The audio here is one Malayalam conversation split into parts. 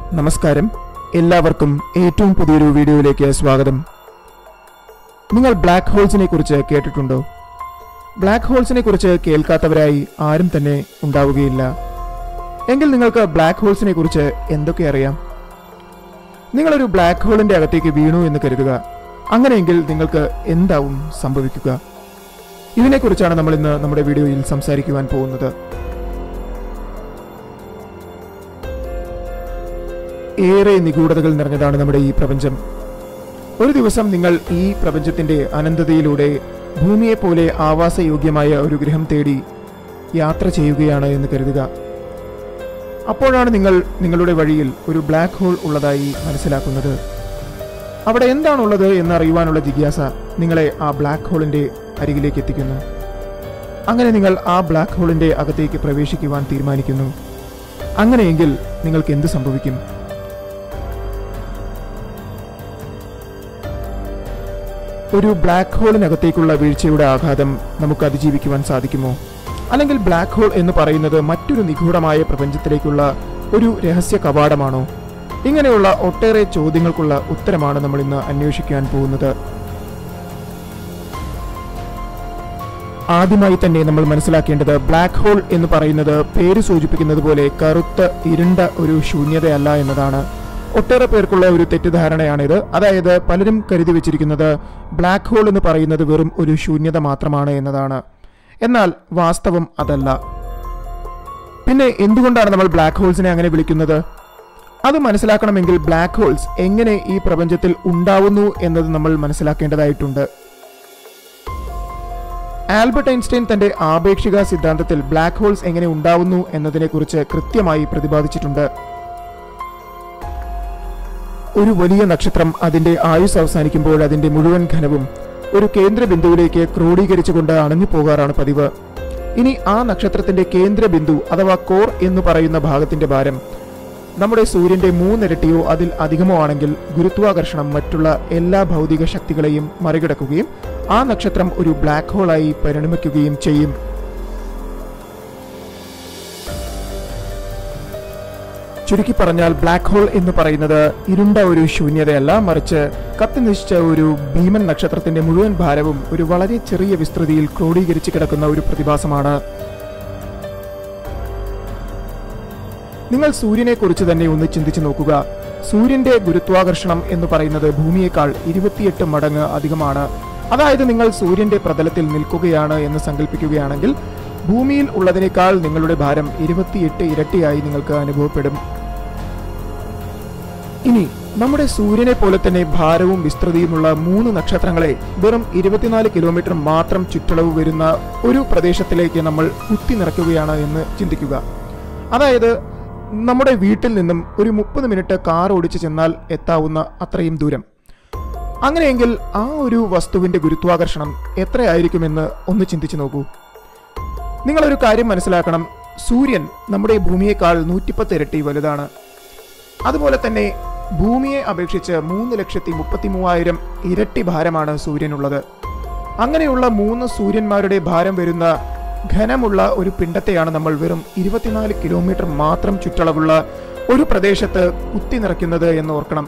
നമസ്കാരം എല്ലാവർക്കും ഏറ്റവും പുതിയൊരു വീഡിയോയിലേക്ക് സ്വാഗതം നിങ്ങൾ ബ്ലാക്ക് ഹോൾസിനെ കുറിച്ച് കേട്ടിട്ടുണ്ടോ ബ്ലാക്ക് ഹോൾസിനെ കുറിച്ച് കേൾക്കാത്തവരായി ആരും തന്നെ ഉണ്ടാവുകയില്ല എങ്കിൽ നിങ്ങൾക്ക് ബ്ലാക്ക് ഹോൾസിനെ കുറിച്ച് എന്തൊക്കെ അറിയാം നിങ്ങളൊരു ബ്ലാക്ക് ഹോളിന്റെ അകത്തേക്ക് വീണു എന്ന് കരുതുക അങ്ങനെയെങ്കിൽ നിങ്ങൾക്ക് എന്താവും സംഭവിക്കുക ഇതിനെക്കുറിച്ചാണ് നമ്മൾ ഇന്ന് നമ്മുടെ വീഡിയോയിൽ സംസാരിക്കുവാൻ പോകുന്നത് ഏറെ നിഗൂഢതകൾ നിറഞ്ഞതാണ് നമ്മുടെ ഈ പ്രപഞ്ചം ഒരു ദിവസം നിങ്ങൾ ഈ പ്രപഞ്ചത്തിന്റെ അനന്തതയിലൂടെ ഭൂമിയെ പോലെ ആവാസയോഗ്യമായ ഒരു ഗ്രഹം തേടി യാത്ര ചെയ്യുകയാണ് എന്ന് കരുതുക അപ്പോഴാണ് നിങ്ങൾ നിങ്ങളുടെ വഴിയിൽ ഒരു ബ്ലാക്ക് ഹോൾ ഉള്ളതായി മനസ്സിലാക്കുന്നത് അവിടെ എന്താണുള്ളത് എന്നറിയുവാനുള്ള ജിജ്ഞാസ നിങ്ങളെ ആ ബ്ലാക്ക് ഹോളിന്റെ അരികിലേക്ക് എത്തിക്കുന്നു അങ്ങനെ നിങ്ങൾ ആ ബ്ലാക്ക് ഹോളിന്റെ അകത്തേക്ക് പ്രവേശിക്കുവാൻ തീരുമാനിക്കുന്നു അങ്ങനെയെങ്കിൽ നിങ്ങൾക്ക് എന്ത് സംഭവിക്കും ഒരു ബ്ലാക്ക് ഹോളിനകത്തേക്കുള്ള വീഴ്ചയുടെ ആഘാതം നമുക്ക് അതിജീവിക്കുവാൻ സാധിക്കുമോ അല്ലെങ്കിൽ ബ്ലാക്ക് ഹോൾ എന്ന് പറയുന്നത് മറ്റൊരു നിഗൂഢമായ പ്രപഞ്ചത്തിലേക്കുള്ള ഒരു രഹസ്യ കവാടമാണോ ഇങ്ങനെയുള്ള ഒട്ടേറെ ചോദ്യങ്ങൾക്കുള്ള ഉത്തരമാണ് നമ്മൾ ഇന്ന് അന്വേഷിക്കാൻ പോകുന്നത് ആദ്യമായി തന്നെ നമ്മൾ മനസ്സിലാക്കേണ്ടത് ബ്ലാക്ക് ഹോൾ എന്ന് പറയുന്നത് പേര് സൂചിപ്പിക്കുന്നത് പോലെ കറുത്ത ഇരുണ്ട ഒരു ശൂന്യതയല്ല എന്നതാണ് ഒട്ടേറെ പേർക്കുള്ള ഒരു തെറ്റിദ്ധാരണയാണിത് അതായത് പലരും കരുതി വെച്ചിരിക്കുന്നത് ബ്ലാക്ക് ഹോൾ എന്ന് പറയുന്നത് വെറും ഒരു ശൂന്യത മാത്രമാണ് എന്നതാണ് എന്നാൽ വാസ്തവം അതല്ല പിന്നെ എന്തുകൊണ്ടാണ് നമ്മൾ ബ്ലാക്ക് ഹോൾസിനെ അങ്ങനെ വിളിക്കുന്നത് അത് മനസ്സിലാക്കണമെങ്കിൽ ബ്ലാക്ക് ഹോൾസ് എങ്ങനെ ഈ പ്രപഞ്ചത്തിൽ ഉണ്ടാവുന്നു എന്നത് നമ്മൾ മനസ്സിലാക്കേണ്ടതായിട്ടുണ്ട് ആൽബർട്ട് ഐൻസ്റ്റൈൻ തന്റെ ആപേക്ഷിക സിദ്ധാന്തത്തിൽ ബ്ലാക്ക് ഹോൾസ് എങ്ങനെ ഉണ്ടാവുന്നു എന്നതിനെക്കുറിച്ച് കൃത്യമായി പ്രതിപാദിച്ചിട്ടുണ്ട് ഒരു വലിയ നക്ഷത്രം അതിന്റെ ആയുസ് അവസാനിക്കുമ്പോൾ അതിന്റെ മുഴുവൻ ഘനവും ഒരു കേന്ദ്ര ബിന്ദുവിലേക്ക് ക്രോഡീകരിച്ചുകൊണ്ട് അണഞ്ഞു പോകാറാണ് പതിവ് ഇനി ആ നക്ഷത്രത്തിന്റെ കേന്ദ്ര ബിന്ദു അഥവാ കോർ എന്ന് പറയുന്ന ഭാഗത്തിന്റെ ഭാരം നമ്മുടെ സൂര്യന്റെ മൂന്നിരട്ടിയോ അതിൽ അധികമോ ആണെങ്കിൽ ഗുരുത്വാകർഷണം മറ്റുള്ള എല്ലാ ഭൗതിക ശക്തികളെയും മറികടക്കുകയും ആ നക്ഷത്രം ഒരു ബ്ലാക്ക് ഹോളായി പരിണമിക്കുകയും ചെയ്യും ചുരുക്കി പറഞ്ഞാൽ ബ്ലാക്ക് ഹോൾ എന്ന് പറയുന്നത് ഇരുണ്ട ഒരു ശൂന്യതയല്ല മറിച്ച് കത്തിനശിച്ച ഒരു ഭീമൻ നക്ഷത്രത്തിന്റെ മുഴുവൻ ഭാരവും ഒരു വളരെ ചെറിയ വിസ്തൃതിയിൽ ക്രോഡീകരിച്ച് കിടക്കുന്ന ഒരു പ്രതിഭാസമാണ് നിങ്ങൾ സൂര്യനെ കുറിച്ച് തന്നെ ഒന്ന് ചിന്തിച്ചു നോക്കുക സൂര്യന്റെ ഗുരുത്വാകർഷണം എന്ന് പറയുന്നത് ഭൂമിയേക്കാൾ ഇരുപത്തിയെട്ട് മടങ്ങ് അധികമാണ് അതായത് നിങ്ങൾ സൂര്യന്റെ പ്രതലത്തിൽ നിൽക്കുകയാണ് എന്ന് സങ്കല്പിക്കുകയാണെങ്കിൽ ഭൂമിയിൽ ഉള്ളതിനേക്കാൾ നിങ്ങളുടെ ഭാരം ഇരുപത്തിയെട്ട് ഇരട്ടിയായി നിങ്ങൾക്ക് അനുഭവപ്പെടും ഇനി നമ്മുടെ സൂര്യനെ പോലെ തന്നെ ഭാരവും വിസ്തൃതിയുമുള്ള മൂന്ന് നക്ഷത്രങ്ങളെ വെറും ഇരുപത്തിനാല് കിലോമീറ്റർ മാത്രം ചുറ്റളവ് വരുന്ന ഒരു പ്രദേശത്തിലേക്ക് നമ്മൾ കുത്തി നിറയ്ക്കുകയാണ് എന്ന് ചിന്തിക്കുക അതായത് നമ്മുടെ വീട്ടിൽ നിന്നും ഒരു മുപ്പത് മിനിറ്റ് കാർ ഓടിച്ച് ചെന്നാൽ എത്താവുന്ന അത്രയും ദൂരം അങ്ങനെയെങ്കിൽ ആ ഒരു വസ്തുവിന്റെ ഗുരുത്വാകർഷണം എത്രയായിരിക്കുമെന്ന് ഒന്ന് ചിന്തിച്ചു നോക്കൂ നിങ്ങളൊരു കാര്യം മനസ്സിലാക്കണം സൂര്യൻ നമ്മുടെ ഭൂമിയേക്കാൾ നൂറ്റിപ്പത്ത് ഇരട്ടി വലുതാണ് അതുപോലെ തന്നെ ഭൂമിയെ അപേക്ഷിച്ച് മൂന്ന് ലക്ഷത്തി മുപ്പത്തി മൂവായിരം ഇരട്ടി ഭാരമാണ് സൂര്യനുള്ളത് അങ്ങനെയുള്ള മൂന്ന് സൂര്യന്മാരുടെ ഭാരം വരുന്ന ഘനമുള്ള ഒരു പിണ്ടത്തെയാണ് നമ്മൾ വെറും ഇരുപത്തിനാല് കിലോമീറ്റർ മാത്രം ചുറ്റളവുള്ള ഒരു പ്രദേശത്ത് കുത്തി നിറയ്ക്കുന്നത് എന്ന് ഓർക്കണം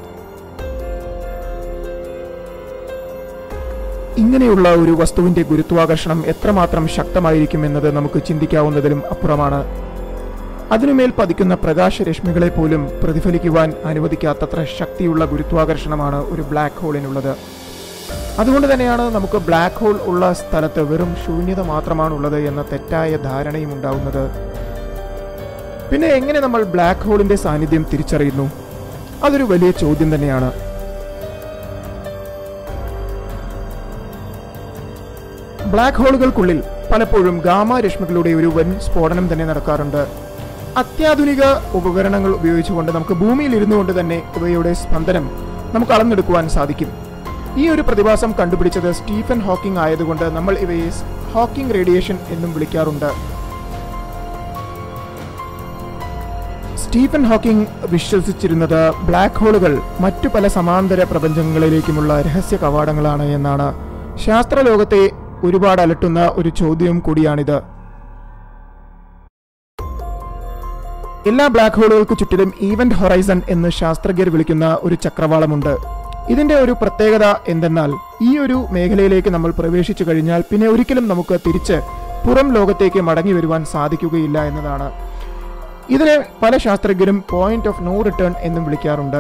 ഇങ്ങനെയുള്ള ഒരു വസ്തുവിന്റെ ഗുരുത്വാകർഷണം എത്രമാത്രം ശക്തമായിരിക്കും എന്നത് നമുക്ക് ചിന്തിക്കാവുന്നതിലും അപ്പുറമാണ് അതിനുമേൽ പതിക്കുന്ന പ്രകാശരശ്മികളെ പോലും പ്രതിഫലിക്കുവാൻ അനുവദിക്കാത്തത്ര ശക്തിയുള്ള ഗുരുത്വാകർഷണമാണ് ഒരു ബ്ലാക്ക് ഹോളിനുള്ളത് അതുകൊണ്ട് തന്നെയാണ് നമുക്ക് ബ്ലാക്ക് ഹോൾ ഉള്ള സ്ഥലത്ത് വെറും ശൂന്യത മാത്രമാണുള്ളത് എന്ന തെറ്റായ ധാരണയും ഉണ്ടാവുന്നത് പിന്നെ എങ്ങനെ നമ്മൾ ബ്ലാക്ക് ഹോളിന്റെ സാന്നിധ്യം തിരിച്ചറിയുന്നു അതൊരു വലിയ ചോദ്യം തന്നെയാണ് ബ്ലാക്ക് ഹോളുകൾക്കുള്ളിൽ പലപ്പോഴും ഗാമ രശ്മികളുടെ ഒരു വൻ സ്ഫോടനം തന്നെ നടക്കാറുണ്ട് അത്യാധുനിക ഉപകരണങ്ങൾ ഉപയോഗിച്ചുകൊണ്ട് നമുക്ക് ഭൂമിയിൽ ഇരുന്നു കൊണ്ട് തന്നെ ഇവയുടെ സ്പന്ദനം നമുക്ക് അളന്നെടുക്കുവാൻ സാധിക്കും ഈ ഒരു പ്രതിഭാസം കണ്ടുപിടിച്ചത് സ്റ്റീഫൻ ഹോക്കിംഗ് ആയതുകൊണ്ട് നമ്മൾ ഇവയെ ഹോക്കിംഗ് റേഡിയേഷൻ എന്നും വിളിക്കാറുണ്ട് സ്റ്റീഫൻ ഹോക്കിംഗ് വിശ്വസിച്ചിരുന്നത് ബ്ലാക്ക് ഹോളുകൾ മറ്റു പല സമാന്തര പ്രപഞ്ചങ്ങളിലേക്കുമുള്ള രഹസ്യ കവാടങ്ങളാണ് എന്നാണ് ശാസ്ത്രലോകത്തെ ഒരുപാട് അലട്ടുന്ന ഒരു ചോദ്യവും കൂടിയാണിത് എല്ലാ ബ്ലാക്ക് ഹോളുകൾക്ക് ചുറ്റിലും ഈവന്റ് ഹൊറൈസൺ എന്ന് ശാസ്ത്രജ്ഞർ വിളിക്കുന്ന ഒരു ചക്രവാളമുണ്ട് ഇതിന്റെ ഒരു പ്രത്യേകത എന്തെന്നാൽ ഈ ഒരു മേഖലയിലേക്ക് നമ്മൾ പ്രവേശിച്ചു കഴിഞ്ഞാൽ പിന്നെ ഒരിക്കലും നമുക്ക് തിരിച്ച് പുറം ലോകത്തേക്ക് മടങ്ങി വരുവാൻ സാധിക്കുകയില്ല എന്നതാണ് ഇതിനെ പല ശാസ്ത്രജ്ഞരും പോയിന്റ് ഓഫ് നോ റിട്ടേൺ എന്നും വിളിക്കാറുണ്ട്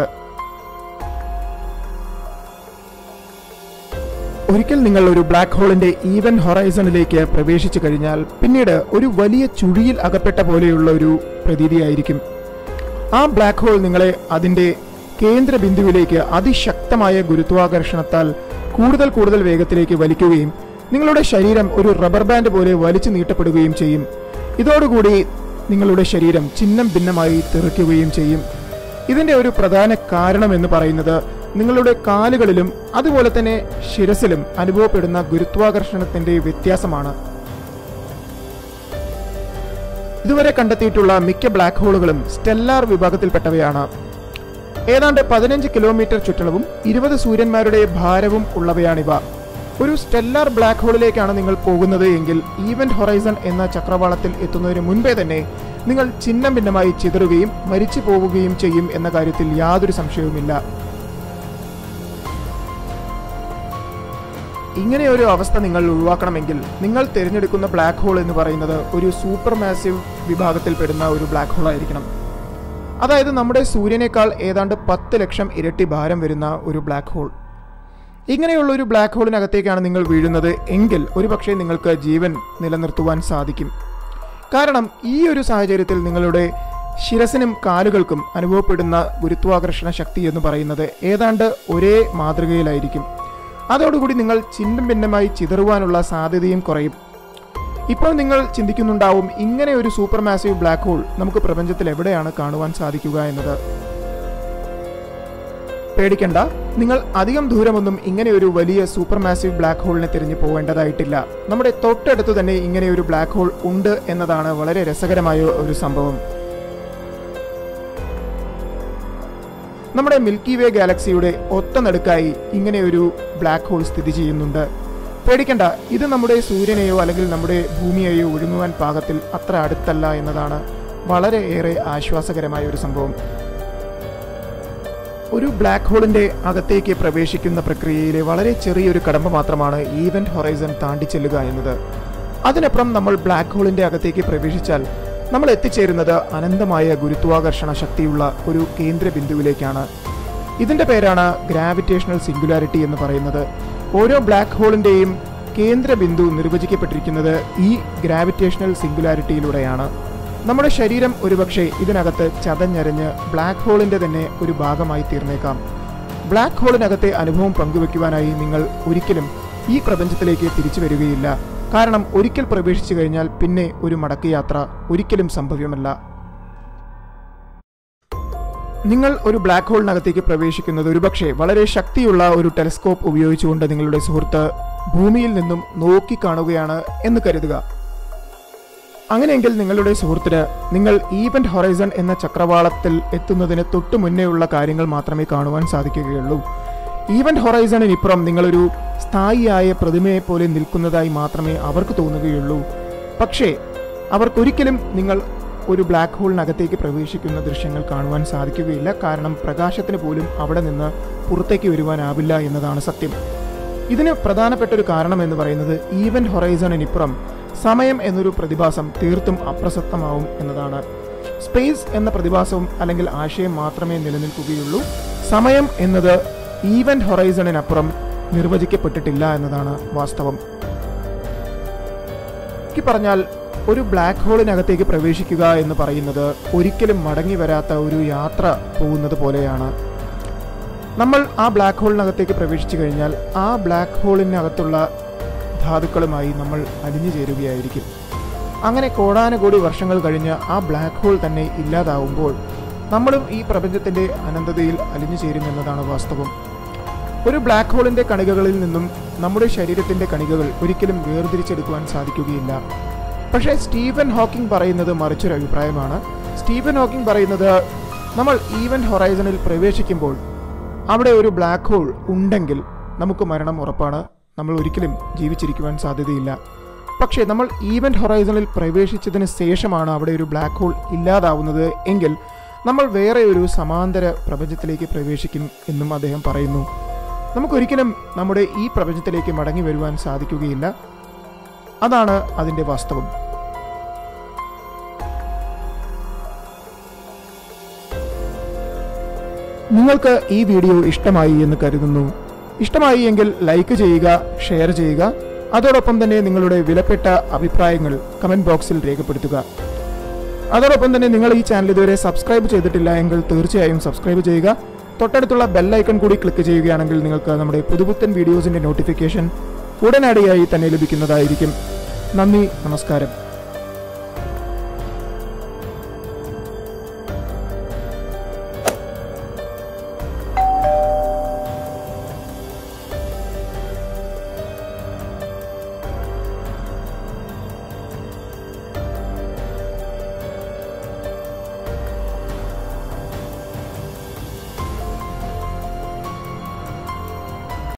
ഒരിക്കൽ നിങ്ങൾ ഒരു ബ്ലാക്ക് ഹോളിന്റെ ഈവൻ ഹൊറൈസണിലേക്ക് പ്രവേശിച്ചു കഴിഞ്ഞാൽ പിന്നീട് ഒരു വലിയ ചുഴിയിൽ അകപ്പെട്ട പോലെയുള്ള ഒരു പ്രതീതിയായിരിക്കും ആ ബ്ലാക്ക് ഹോൾ നിങ്ങളെ അതിന്റെ കേന്ദ്ര ബിന്ദുവിലേക്ക് അതിശക്തമായ ഗുരുത്വാകർഷണത്താൽ കൂടുതൽ കൂടുതൽ വേഗത്തിലേക്ക് വലിക്കുകയും നിങ്ങളുടെ ശരീരം ഒരു റബ്ബർ ബാൻഡ് പോലെ വലിച്ചു നീട്ടപ്പെടുകയും ചെയ്യും ഇതോടുകൂടി നിങ്ങളുടെ ശരീരം ചിഹ്നം ഭിന്നമായി തെറിക്കുകയും ചെയ്യും ഇതിന്റെ ഒരു പ്രധാന കാരണം എന്ന് പറയുന്നത് നിങ്ങളുടെ കാലുകളിലും അതുപോലെ തന്നെ ശിരസിലും അനുഭവപ്പെടുന്ന ഗുരുത്വാകർഷണത്തിന്റെ വ്യത്യാസമാണ് ഇതുവരെ കണ്ടെത്തിയിട്ടുള്ള മിക്ക ബ്ലാക്ക് ഹോളുകളും സ്റ്റെല്ലാർ വിഭാഗത്തിൽപ്പെട്ടവയാണ് ഏതാണ്ട് പതിനഞ്ച് കിലോമീറ്റർ ചുറ്റളവും ഇരുപത് സൂര്യന്മാരുടെ ഭാരവും ഉള്ളവയാണിവ ഒരു സ്റ്റെല്ലാർ ബ്ലാക്ക് ഹോളിലേക്കാണ് നിങ്ങൾ പോകുന്നത് എങ്കിൽ ഈവന്റ് ഹൊറൈസൺ എന്ന ചക്രവാളത്തിൽ എത്തുന്നതിന് മുൻപേ തന്നെ നിങ്ങൾ ചിഹ്നം ഭിന്നമായി ചിതറുകയും മരിച്ചു പോവുകയും ചെയ്യും എന്ന കാര്യത്തിൽ യാതൊരു സംശയവുമില്ല ഇങ്ങനെ ഒരു അവസ്ഥ നിങ്ങൾ ഒഴിവാക്കണമെങ്കിൽ നിങ്ങൾ തിരഞ്ഞെടുക്കുന്ന ബ്ലാക്ക് ഹോൾ എന്ന് പറയുന്നത് ഒരു സൂപ്പർ മാസീവ് വിഭാഗത്തിൽപ്പെടുന്ന ഒരു ബ്ലാക്ക് ഹോൾ ആയിരിക്കണം അതായത് നമ്മുടെ സൂര്യനേക്കാൾ ഏതാണ്ട് പത്ത് ലക്ഷം ഇരട്ടി ഭാരം വരുന്ന ഒരു ബ്ലാക്ക് ഹോൾ ഇങ്ങനെയുള്ള ഒരു ബ്ലാക്ക് ഹോളിനകത്തേക്കാണ് നിങ്ങൾ വീഴുന്നത് എങ്കിൽ ഒരുപക്ഷെ നിങ്ങൾക്ക് ജീവൻ നിലനിർത്തുവാൻ സാധിക്കും കാരണം ഈ ഒരു സാഹചര്യത്തിൽ നിങ്ങളുടെ ശിരസിനും കാലുകൾക്കും അനുഭവപ്പെടുന്ന ഗുരുത്വാകർഷണ ശക്തി എന്ന് പറയുന്നത് ഏതാണ്ട് ഒരേ മാതൃകയിലായിരിക്കും അതോടുകൂടി നിങ്ങൾ ചിഹ്നം ഭിന്നമായി ചിതറുവാനുള്ള സാധ്യതയും കുറയും ഇപ്പോൾ നിങ്ങൾ ചിന്തിക്കുന്നുണ്ടാവും ഇങ്ങനെ ഒരു സൂപ്പർ മാസീവ് ബ്ലാക്ക് ഹോൾ നമുക്ക് പ്രപഞ്ചത്തിൽ എവിടെയാണ് കാണുവാൻ സാധിക്കുക എന്നത് പേടിക്കണ്ട നിങ്ങൾ അധികം ദൂരമൊന്നും ഇങ്ങനെ ഒരു വലിയ സൂപ്പർ മാസീവ് ബ്ലാക്ക് ഹോളിനെ തിരഞ്ഞു പോവേണ്ടതായിട്ടില്ല നമ്മുടെ തൊട്ടടുത്ത് തന്നെ ഇങ്ങനെ ഒരു ബ്ലാക്ക് ഹോൾ ഉണ്ട് എന്നതാണ് വളരെ രസകരമായ ഒരു സംഭവം നമ്മുടെ മിൽക്കി വേ ഗാലക്സിയുടെ ഒത്ത നടുക്കായി ഇങ്ങനെ ഒരു ബ്ലാക്ക് ഹോൾ സ്ഥിതി ചെയ്യുന്നുണ്ട് പേടിക്കണ്ട ഇത് നമ്മുടെ സൂര്യനെയോ അല്ലെങ്കിൽ നമ്മുടെ ഭൂമിയെയോ ഒഴുങ്ങുവാൻ പാകത്തിൽ അത്ര അടുത്തല്ല എന്നതാണ് വളരെ ഏറെ ആശ്വാസകരമായ ഒരു സംഭവം ഒരു ബ്ലാക്ക് ഹോളിന്റെ അകത്തേക്ക് പ്രവേശിക്കുന്ന പ്രക്രിയയിലെ വളരെ ചെറിയൊരു കടമ്പ മാത്രമാണ് ഈവന്റ് ഹൊറൈസൺ താണ്ടിച്ചെല്ലുക എന്നത് അതിനപ്പുറം നമ്മൾ ബ്ലാക്ക് ഹോളിന്റെ അകത്തേക്ക് പ്രവേശിച്ചാൽ നമ്മൾ എത്തിച്ചേരുന്നത് അനന്തമായ ഗുരുത്വാകർഷണ ശക്തിയുള്ള ഒരു കേന്ദ്ര ബിന്ദുവിലേക്കാണ് ഇതിന്റെ പേരാണ് ഗ്രാവിറ്റേഷണൽ സിംഗുലാരിറ്റി എന്ന് പറയുന്നത് ഓരോ ബ്ലാക്ക് ഹോളിന്റെയും കേന്ദ്ര ബിന്ദു നിർവചിക്കപ്പെട്ടിരിക്കുന്നത് ഈ ഗ്രാവിറ്റേഷണൽ സിംഗുലാരിറ്റിയിലൂടെയാണ് നമ്മുടെ ശരീരം ഒരുപക്ഷെ ഇതിനകത്ത് ചതഞ്ഞരഞ്ഞ് ബ്ലാക്ക് ഹോളിന്റെ തന്നെ ഒരു ഭാഗമായി തീർന്നേക്കാം ബ്ലാക്ക് ഹോളിനകത്തെ അനുഭവം പങ്കുവെക്കുവാനായി നിങ്ങൾ ഒരിക്കലും ഈ പ്രപഞ്ചത്തിലേക്ക് തിരിച്ചു വരികയില്ല കാരണം ഒരിക്കൽ പ്രവേശിച്ചു കഴിഞ്ഞാൽ പിന്നെ ഒരു മടക്ക് യാത്ര ഒരിക്കലും സംഭവ്യമല്ല നിങ്ങൾ ഒരു ബ്ലാക്ക് ഹോളിനകത്തേക്ക് പ്രവേശിക്കുന്നത് ഒരുപക്ഷെ വളരെ ശക്തിയുള്ള ഒരു ടെലിസ്കോപ്പ് ഉപയോഗിച്ചുകൊണ്ട് നിങ്ങളുടെ സുഹൃത്ത് ഭൂമിയിൽ നിന്നും നോക്കിക്കാണുകയാണ് എന്ന് കരുതുക അങ്ങനെയെങ്കിൽ നിങ്ങളുടെ സുഹൃത്തിന് നിങ്ങൾ ഈവന്റ് ഹൊറൈസൺ എന്ന ചക്രവാളത്തിൽ എത്തുന്നതിന് തൊട്ടു മുന്നേയുള്ള കാര്യങ്ങൾ മാത്രമേ കാണുവാൻ സാധിക്കുകയുള്ളൂ ഈവന്റ് ഹൊറൈസണിനിപ്പുറം നിങ്ങളൊരു സ്ഥായിയായ പ്രതിമയെ പോലെ നിൽക്കുന്നതായി മാത്രമേ അവർക്ക് തോന്നുകയുള്ളൂ പക്ഷേ അവർക്കൊരിക്കലും നിങ്ങൾ ഒരു ബ്ലാക്ക് ഹോളിനകത്തേക്ക് പ്രവേശിക്കുന്ന ദൃശ്യങ്ങൾ കാണുവാൻ സാധിക്കുകയില്ല കാരണം പ്രകാശത്തിന് പോലും അവിടെ നിന്ന് പുറത്തേക്ക് വരുവാനാവില്ല എന്നതാണ് സത്യം ഇതിന് പ്രധാനപ്പെട്ട ഒരു കാരണം എന്ന് പറയുന്നത് ഈവന്റ് ഹൊറൈസണിനിപ്പുറം സമയം എന്നൊരു പ്രതിഭാസം തീർത്തും അപ്രസക്തമാവും എന്നതാണ് സ്പേസ് എന്ന പ്രതിഭാസവും അല്ലെങ്കിൽ ആശയം മാത്രമേ നിലനിൽക്കുകയുള്ളൂ സമയം എന്നത് ഈവന്റ് ഹൊറൈസണിനപ്പുറം നിർവചിക്കപ്പെട്ടിട്ടില്ല എന്നതാണ് വാസ്തവം ചുരുക്കി പറഞ്ഞാൽ ഒരു ബ്ലാക്ക് ഹോളിനകത്തേക്ക് പ്രവേശിക്കുക എന്ന് പറയുന്നത് ഒരിക്കലും മടങ്ങി വരാത്ത ഒരു യാത്ര പോകുന്നത് പോലെയാണ് നമ്മൾ ആ ബ്ലാക്ക് ഹോളിനകത്തേക്ക് പ്രവേശിച്ചു കഴിഞ്ഞാൽ ആ ബ്ലാക്ക് ഹോളിനകത്തുള്ള ധാതുക്കളുമായി നമ്മൾ അലിഞ്ഞു ചേരുകയായിരിക്കും അങ്ങനെ കോടാനുകോടി വർഷങ്ങൾ കഴിഞ്ഞ് ആ ബ്ലാക്ക് ഹോൾ തന്നെ ഇല്ലാതാവുമ്പോൾ നമ്മളും ഈ പ്രപഞ്ചത്തിന്റെ അനന്തതയിൽ അലിഞ്ഞു ചേരുമെന്നതാണ് വാസ്തവം ഒരു ബ്ലാക്ക് ഹോളിന്റെ കണികകളിൽ നിന്നും നമ്മുടെ ശരീരത്തിന്റെ കണികകൾ ഒരിക്കലും വേർതിരിച്ചെടുക്കുവാൻ സാധിക്കുകയില്ല പക്ഷേ സ്റ്റീഫൻ ഹോക്കിംഗ് പറയുന്നത് മറിച്ചൊരു അഭിപ്രായമാണ് സ്റ്റീഫൻ ഹോക്കിംഗ് പറയുന്നത് നമ്മൾ ഈവന്റ് ഹൊറൈസണിൽ പ്രവേശിക്കുമ്പോൾ അവിടെ ഒരു ബ്ലാക്ക് ഹോൾ ഉണ്ടെങ്കിൽ നമുക്ക് മരണം ഉറപ്പാണ് നമ്മൾ ഒരിക്കലും ജീവിച്ചിരിക്കുവാൻ സാധ്യതയില്ല പക്ഷേ നമ്മൾ ഈവന്റ് ഹൊറൈസണിൽ പ്രവേശിച്ചതിന് ശേഷമാണ് അവിടെ ഒരു ബ്ലാക്ക് ഹോൾ ഇല്ലാതാവുന്നത് എങ്കിൽ നമ്മൾ വേറെ ഒരു സമാന്തര പ്രപഞ്ചത്തിലേക്ക് പ്രവേശിക്കും എന്നും അദ്ദേഹം പറയുന്നു നമുക്കൊരിക്കലും നമ്മുടെ ഈ പ്രപഞ്ചത്തിലേക്ക് മടങ്ങി വരുവാൻ സാധിക്കുകയില്ല അതാണ് അതിൻ്റെ വാസ്തവം നിങ്ങൾക്ക് ഈ വീഡിയോ ഇഷ്ടമായി എന്ന് കരുതുന്നു ഇഷ്ടമായി എങ്കിൽ ലൈക്ക് ചെയ്യുക ഷെയർ ചെയ്യുക അതോടൊപ്പം തന്നെ നിങ്ങളുടെ വിലപ്പെട്ട അഭിപ്രായങ്ങൾ കമന്റ് ബോക്സിൽ രേഖപ്പെടുത്തുക അതോടൊപ്പം തന്നെ നിങ്ങൾ ഈ ചാനൽ ഇതുവരെ സബ്സ്ക്രൈബ് ചെയ്തിട്ടില്ല എങ്കിൽ തീർച്ചയായും സബ്സ്ക്രൈബ് ചെയ്യുക തൊട്ടടുത്തുള്ള ബെല്ലൈക്കൺ കൂടി ക്ലിക്ക് ചെയ്യുകയാണെങ്കിൽ നിങ്ങൾക്ക് നമ്മുടെ പുതുപുത്തൻ വീഡിയോസിന്റെ നോട്ടിഫിക്കേഷൻ ഉടനടിയായി തന്നെ ലഭിക്കുന്നതായിരിക്കും നന്ദി നമസ്കാരം